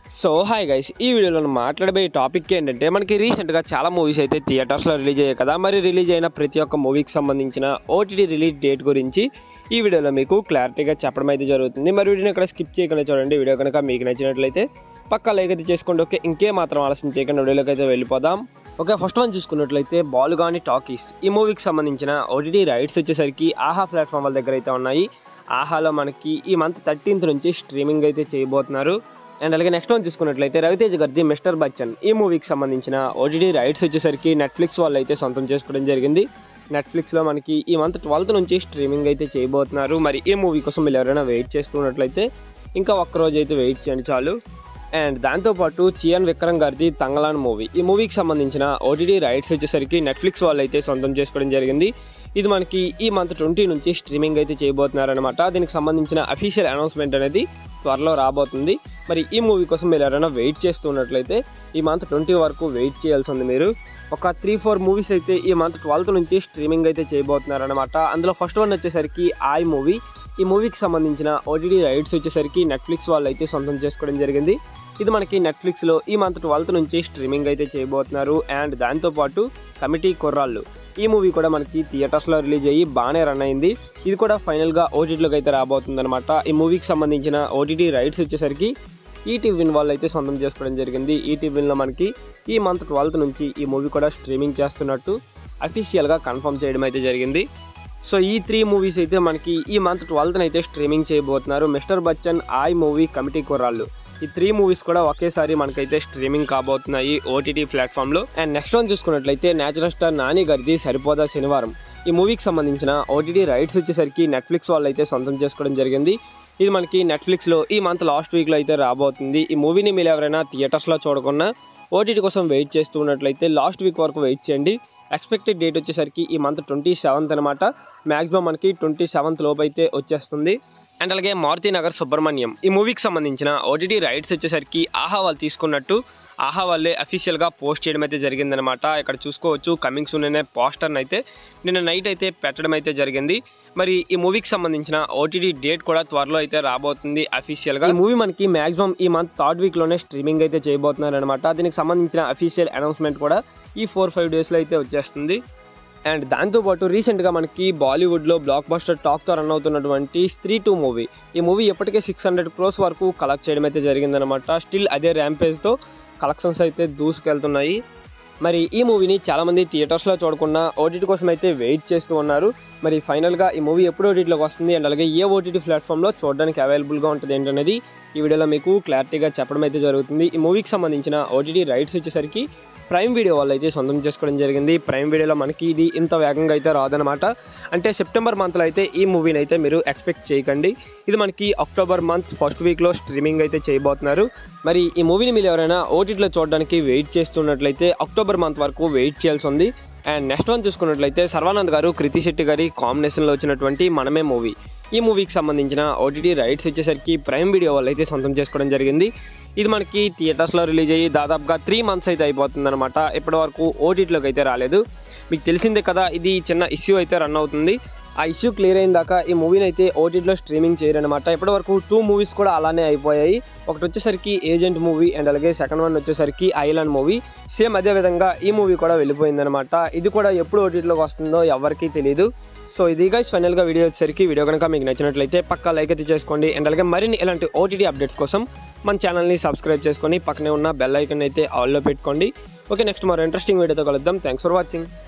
so hi guys ఈ వీడియోలో మనం మాట్లాడబోయే టాపిక్ ఏంటంటే మనకి రీసెంట్గా చాలా మూవీస్ అయితే థియేటర్స్లో రిలీజ్ అయ్యాయి కదా మరి రిలీజ్ అయిన ప్రతి ఒక్క మూవీకి సంబంధించిన ఓటీటీ రిలీజ్ డేట్ గురించి ఈ వీడియోలో మీకు క్లారిటీగా చెప్పడం అయితే జరుగుతుంది మరి వీడియోని ఇక్కడ స్కిప్ చేయకుండా చూడండి వీడియో కనుక మీకు నచ్చినట్లయితే పక్కా లైక్ అయితే చేసుకోండి ఓకే ఇంకే మాత్రం ఆలస్యం చేయకుండా వీడియోలోకి అయితే వెళ్ళిపోదాం ఓకే ఫస్ట్ వన్ చూసుకున్నట్లయితే బాలుగాని టాకీస్ ఈ మూవీకి సంబంధించిన ఓటీటీ రైట్స్ వచ్చేసరికి ఆహా ప్లాట్ఫామ్ వాళ్ళ దగ్గర అయితే ఉన్నాయి ఆహాలో మనకి ఈ మంత్ థర్టీన్త్ నుంచి స్ట్రీమింగ్ అయితే చేయబోతున్నారు అండ్ అలాగే నెక్స్ట్ వన్ చూసుకున్నట్లయితే రవితేజ్ గారిది మిస్టర్ బచ్చన్ ఈ మూవీకి సంబంధించిన ఓటీటీ రైట్స్ వచ్చేసరికి నెట్ఫ్లిక్స్ వాళ్ళు అయితే సొంతం చేసుకోవడం జరిగింది నెట్ఫ్లిక్స్లో మనకి ఈ మంత్ ట్వెల్త్ నుంచి స్ట్రీమింగ్ అయితే చేయబోతున్నారు మరి ఈ మూవీ కోసం మీరు ఎవరైనా వెయిట్ చేస్తున్నట్లయితే ఇంకా ఒక్క రోజు అయితే వెయిట్ చేయండి చాలు అండ్ దాంతోపాటు చియన్ విక్రమ్ గారిది తంగలాన్ మూవీ ఈ మూవీకి సంబంధించిన ఓటీటీ రైట్స్ వచ్చేసరికి నెట్ఫ్లిక్స్ వాళ్ళు అయితే సొంతం చేసుకోవడం జరిగింది ఇది మనకి ఈ మంత్ ట్వంటీ నుంచి స్ట్రీమింగ్ అయితే చేయబోతున్నారనమాట దీనికి సంబంధించిన అఫీషియల్ అనౌన్స్మెంట్ అనేది త్వరలో రాబోతుంది మరి ఈ మూవీ కోసం మీరు ఎవరైనా వెయిట్ చేస్తున్నట్లయితే ఈ మంత్ ట్వంటీ వరకు వెయిట్ చేయాల్సి ఉంది మీరు ఒక త్రీ ఫోర్ మూవీస్ అయితే ఈ మంత్ ట్వెల్త్ నుంచి స్ట్రీమింగ్ అయితే చేయబోతున్నారనమాట అందులో ఫస్ట్ వన్ వచ్చేసరికి ఆయ్ మూవీ ఈ మూవీకి సంబంధించిన ఓటీటీ రైట్స్ వచ్చేసరికి నెట్ఫ్లిక్స్ వాళ్ళు అయితే సొంతం చేసుకోవడం జరిగింది ఇది మనకి నెట్ఫ్లిక్స్లో ఈ మంత్ ట్వెల్త్ నుంచి స్ట్రీమింగ్ అయితే చేయబోతున్నారు అండ్ దాంతోపాటు కమిటీ కుర్రాళ్ళు ఈ మూవీ కూడా మనకి థియేటర్స్లో రిలీజ్ అయ్యి బాగానే రన్ అయింది ఇది కూడా ఫైనల్గా ఓటీటీలోకి అయితే రాబోతుంది అనమాట ఈ మూవీకి సంబంధించిన ఓటీటీ రైట్స్ వచ్చేసరికి ఈటీవీన్ వాళ్ళు అయితే సొంతం చేసుకోవడం జరిగింది ఈటీవీలో మనకి ఈ మంత్ ట్వెల్త్ నుంచి ఈ మూవీ కూడా స్ట్రీమింగ్ చేస్తున్నట్టు అఫీషియల్గా కన్ఫర్మ్ చేయడం అయితే జరిగింది సో ఈ త్రీ మూవీస్ అయితే మనకి ఈ మంత్ ట్వెల్త్ అయితే స్ట్రీమింగ్ చేయబోతున్నారు Mister Bachchan Aay movie committee కుర్రాళ్ళు ఈ త్రీ మూవీస్ కూడా ఒకేసారి మనకైతే స్ట్రీమింగ్ కాబోతున్నాయి ఓటీటీ ప్లాట్ఫామ్లో అండ్ నెక్స్ట్ వన్ చూసుకున్నట్లయితే నేచురల్ స్టార్ నాని గారిది సరిపోదా శనివారం ఈ మూవీకి సంబంధించిన ఓటీటీ రైట్స్ వచ్చేసరికి నెట్ఫ్లిక్స్ వాళ్ళు అయితే సొంతం చేసుకోవడం జరిగింది ఇది మనకి నెట్ఫ్లిక్స్లో ఈ మంత్ లాస్ట్ వీక్లో అయితే రాబోతుంది ఈ మూవీని మీరు ఎవరైనా థియేటర్స్లో చూడకుండా ఓటీటీ కోసం వెయిట్ చేస్తూ ఉన్నట్లయితే లాస్ట్ వీక్ వరకు వెయిట్ చేయండి ఎక్స్పెక్టెడ్ డేట్ వచ్చేసరికి ఈ మంత్ ట్వంటీ సెవెంత్ అనమాట మ్యాక్సిమం మనకి ట్వంటీ సెవెంత్ లోపు అయితే వచ్చేస్తుంది అండ్ అలాగే మారుతి నగర్ సుబ్రహ్మణ్యం ఈ మూవీకి సంబంధించిన ఓటీటీ రైట్స్ వచ్చేసరికి ఆహా వాళ్ళు తీసుకున్నట్టు ఆహా వాళ్ళే అఫీషియల్గా పోస్ట్ చేయడం అయితే జరిగిందనమాట ఇక్కడ చూసుకోవచ్చు కమింగ్ సూన్ అనే పోస్టర్ని అయితే నిన్న నైట్ అయితే పెట్టడం అయితే జరిగింది మరి ఈ మూవీకి సంబంధించిన ఓటీటీ డేట్ కూడా త్వరలో అయితే రాబోతుంది అఫీషియల్గా ఈ మూవీ మనకి మాక్సిమం ఈ మంత్ థర్డ్ వీక్లోనే స్ట్రీమింగ్ అయితే చేయబోతున్నారు అనమాట దీనికి సంబంధించిన అఫీషియల్ అనౌన్స్మెంట్ కూడా ఈ ఫోర్ ఫైవ్ డేస్లో అయితే వచ్చేస్తుంది అండ్ దాంతోపాటు రీసెంట్గా మనకి బాలీవుడ్లో బ్లాక్ బస్టర్ టాక్తో రన్ అవుతున్నటువంటి స్త్రీ టూ మూవీ ఈ మూవీ ఇప్పటికే సిక్స్ హండ్రెడ్ క్రోస్ వరకు కలెక్ట్ చేయడం అయితే జరిగిందనమాట స్టిల్ అదే ర్యాంపేజ్తో కలెక్షన్స్ అయితే దూసుకెళ్తున్నాయి మరి ఈ మూవీని చాలామంది థియేటర్స్లో చూడకుండా ఓటీటీ కోసం అయితే వెయిట్ చేస్తూ ఉన్నారు మరి ఫైనల్గా ఈ మూవీ ఎప్పుడు ఓటీటీలోకి వస్తుంది అండ్ అలాగే ఏ ఓటీటీ ప్లాట్ఫామ్లో చూడడానికి అవైలబుల్గా ఉంటుంది ఏంటనేది ఈ వీడియోలో మీకు క్లారిటీగా చెప్పడం అయితే జరుగుతుంది ఈ మూవీకి సంబంధించిన ఓటీటీ రైట్స్ వచ్చేసరికి ప్రైమ్ వీడియో వాళ్ళు అయితే సొంతం చేసుకోవడం జరిగింది ప్రైమ్ వీడియోలో మనకి ఇది ఇంత వేగంగా అయితే రాదనమాట అంటే సెప్టెంబర్ మంత్లో అయితే ఈ మూవీని అయితే మీరు ఎక్స్పెక్ట్ చేయకండి ఇది మనకి అక్టోబర్ మంత్ ఫస్ట్ వీక్లో స్ట్రీమింగ్ అయితే చేయబోతున్నారు మరి ఈ మూవీని మీరు ఎవరైనా ఓటీటీలో చూడడానికి వెయిట్ చేస్తున్నట్లయితే అక్టోబర్ మంత్ వరకు వెయిట్ చేయాల్సి ఉంది అండ్ నెక్స్ట్ వన్ చూసుకున్నట్లయితే సర్వానంద్ గారు కృతి శెట్టి గారి కాంబినేషన్లో వచ్చినటువంటి మనమే మూవీ ఈ మూవీకి సంబంధించిన ఓటీటీ రైట్స్ వచ్చేసరికి ప్రైమ్ వీడియో వాళ్ళు అయితే సొంతం చేసుకోవడం జరిగింది ఇది మనకి థియేటర్స్లో రిలీజ్ అయ్యి దాదాపుగా త్రీ మంత్స్ అయితే అయిపోతుంది అనమాట ఇప్పటి వరకు ఓటీటీలోకి అయితే రాలేదు మీకు తెలిసిందే కదా ఇది చిన్న ఇష్యూ అయితే రన్ అవుతుంది ఆ ఇష్యూ క్లియర్ అయిన దాకా ఈ మూవీని అయితే ఓటీటీలో స్ట్రీమింగ్ చేయరనమాట ఇప్పటి వరకు టూ మూవీస్ కూడా అలానే అయిపోయాయి ఒకటి వచ్చేసరికి ఏజెంట్ మూవీ అండ్ అలాగే సెకండ్ వన్ వచ్చేసరికి ఐలాండ్ మూవీ సేమ్ అదే విధంగా ఈ మూవీ కూడా వెళ్ళిపోయిందనమాట ఇది కూడా ఎప్పుడు ఓటీటీలోకి వస్తుందో ఎవరికీ తెలియదు సో ఇది గైస్ ఫైనల్గా వీడియో వచ్చేసరికి వీడియో కనుక మీకు నచ్చినట్లయితే పక్కా లైక్ అయితే చేసుకోండి అండ్ అలాగే మరిన్ని ఇలాంటి ఓటీటీ అప్డేట్స్ కోసం మన ఛానల్ని సబ్స్క్రైబ్ చేసుకొని పక్కనే ఉన్న బెల్ ఐకన్ అయితే ఆల్లో పెట్టుకోండి ఓకే నెక్స్ట్ మరో ఇంట్రెస్టింగ్ వీడియోతో కలుద్దాం థ్యాంక్స్ ఫర్ వాచింగ్